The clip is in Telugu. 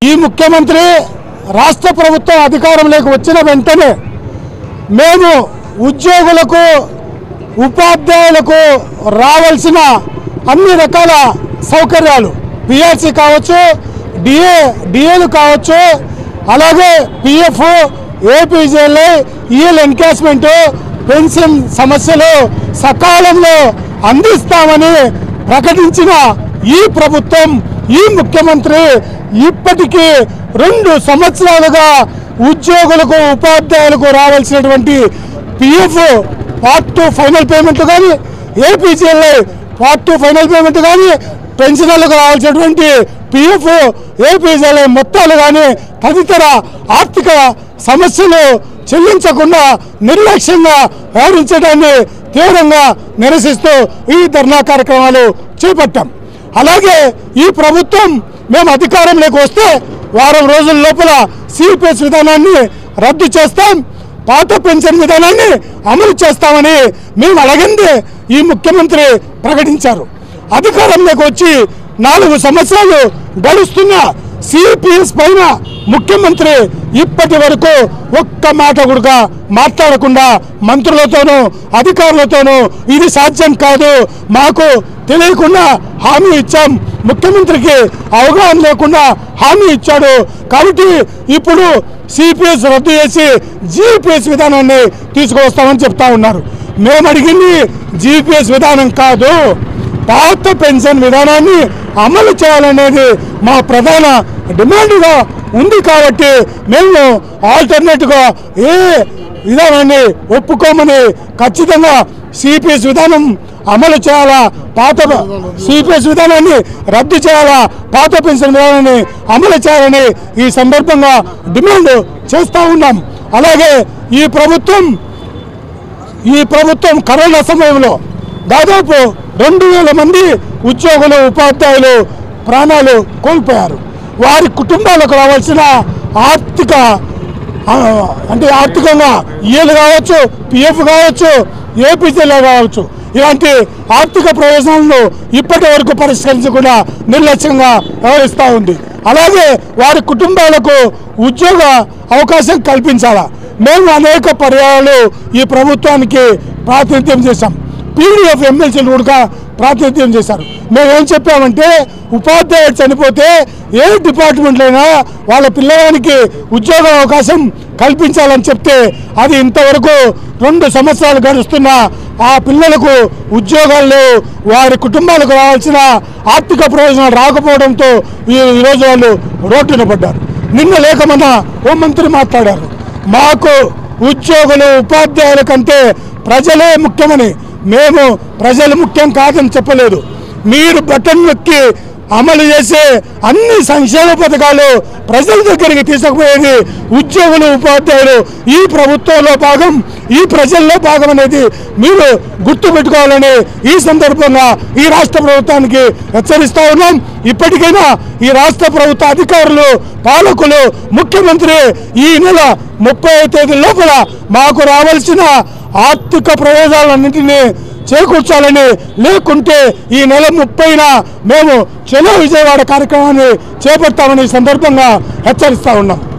ఈ ముఖ్యమంత్రి రాష్ట్ర ప్రభుత్వం అధికారంలోకి వచ్చిన వెంటనే మేము ఉద్యోగులకు ఉపాధ్యాయులకు రావాల్సిన అన్ని రకాల సౌకర్యాలు పిఆర్సీ కావచ్చు డిఏ డిఏలు కావచ్చు అలాగే PF APGLI EL encashment pension సమస్యలు సకాలంలో అందిస్తామని ప్రకటించిన ఈ ప్రభుత్వం ఈ ముఖ్యమంత్రి ఇప్పటికీ రెండు సంవత్సరాలుగా ఉద్యోగులకు ఉపాధ్యాయులకు రావాల్సినటువంటి PF part two final payment కానీ APGLI part two final payment కానీ పెన్షనర్లకు రావాల్సినటువంటి పిఎఫ్ ఏపీజీఎల్ఐ మొత్తాలు కానీ తదితర ఆర్థిక సమస్యలు చెల్లించకుండా నిర్లక్ష్యంగా వ్యవహరించడాన్ని తీవ్రంగా నిరసిస్తూ ఈ ధర్నా కార్యక్రమాలు చేపట్టాం అలాగే ఈ ప్రభుత్వం మేము అధికారంలోకి వస్తే వారం రోజుల లోపల సిపిఎస్ విధానాన్ని రద్దు చేస్తాం పాత పెన్షన్ విధానాన్ని అమలు చేస్తామని మేము అడగండి ఈ ముఖ్యమంత్రి ప్రకటించారు అధికారంలోకి వచ్చి నాలుగు సంవత్సరాలు గడుస్తున్న సిపిఎస్ పైన ముఖ్యమంత్రి ఇప్పటి వరకు ఒక్క మాట కూడా మాట్లాడకుండా మంత్రులతోనూ అధికారులతోనూ ఇది సాధ్యం కాదు మాకు తెలియకుండా హామీ ఇచ్చాం ముఖ్యమంత్రికి అవగాహన లేకుండా హామీ ఇచ్చాడు కాబట్టి ఇప్పుడు సిపిఎస్ రద్దు చేసి జిపిఎస్ విధానాన్ని తీసుకువస్తామని చెప్తా ఉన్నారు మేము అడిగింది జిపిఎస్ విధానం కాదు పాత పెన్షన్ విధానాన్ని అమలు చేయాలనేది మా ప్రధాన డిమాండ్గా ఉంది కాబట్టి మేము ఆల్టర్నేట్గా ఏ విధానాన్ని ఒప్పుకోమని ఖచ్చితంగా సిపిఎస్ విధానం అమలు చేయాలా పాత సిపిఎస్ విధానాన్ని రద్దు చేయాలా పాత పెన్షన్ విధానాన్ని అమలు చేయాలని ఈ సందర్భంగా డిమాండ్ చేస్తూ ఉన్నాం అలాగే ఈ ప్రభుత్వం ఈ ప్రభుత్వం కరోనా సమయంలో దాదాపు రెండు వేల మంది ఉద్యోగులు ఉపాధ్యాయులు ప్రాణాలు కోల్పోయారు వారి కుటుంబాలకు రావాల్సిన ఆర్థిక ఆ, అంటే ఆర్థికంగా ఈఎల్ కావచ్చు పిఎఫ్ కావచ్చు ఏపీజీలో కావచ్చు ఇలాంటి ఆర్థిక ప్రయోజనాలను ఇప్పటి వరకు పరిష్కరించకుండా నిర్లక్ష్యంగా వ్యవహరిస్తూ ఉంది అలాగే వారి కుటుంబాలకు ఉద్యోగ అవకాశం కల్పించాలా మేము అనేక పర్యాయాలు ఈ ప్రభుత్వానికి ప్రాతినిధ్యం చేశాం పీడీఎఫ్ ఎమ్మెల్సీలు కూడా ప్రాతినిధ్యం చేశారు మేము ఏం చెప్పామంటే ఉపాధ్యాయుడు చనిపోతే ఏ డిపార్ట్మెంట్లో అయినా వాళ్ళ పిల్లవానికి ఉద్యోగ అవకాశం కల్పించాలని చెప్తే అది ఇంతవరకు రెండు సంవత్సరాలు గడుస్తున్న ఆ పిల్లలకు ఉద్యోగాలు లేవు వారి కుటుంబాలకు రావాల్సిన ఆర్థిక ప్రయోజనాలు రాకపోవడంతో ఈ ఈరోజు వాళ్ళు రోడ్డున పడ్డారు నిన్న లేకమన్నా ఓ మంత్రి మాట్లాడారు మాకు ఉద్యోగులు ఉపాధ్యాయుల కంటే ప్రజలే ముఖ్యమని మేము ప్రజలు ముఖ్యం కాదని చెప్పలేదు మీరు బటన్ నొక్కి అమలు చేసే అన్ని సంక్షేమ పథకాలు ప్రజల దగ్గరికి తీసుకుపోయేది ఉద్యోగులు ఉపాధ్యాయులు ఈ ప్రభుత్వంలో భాగం ఈ ప్రజల్లో భాగం అనేది మీరు గుర్తుపెట్టుకోవాలని ఈ సందర్భంగా ఈ రాష్ట్ర ప్రభుత్వానికి హెచ్చరిస్తా ఉన్నాం ఇప్పటికైనా ఈ రాష్ట్ర ప్రభుత్వ అధికారులు పాలకులు ముఖ్యమంత్రి ఈ నెల ముప్పై తేదీ లోపల మాకు రావాల్సిన ఆర్థిక ప్రయోజనాలన్నింటినీ చేకూర్చాలని లేకుంటే ఈ నెల ముప్పైన మేము చెలో విజయవాడ కార్యక్రమాన్ని చేపడతామని ఈ సందర్భంగా హెచ్చరిస్తా ఉన్నాం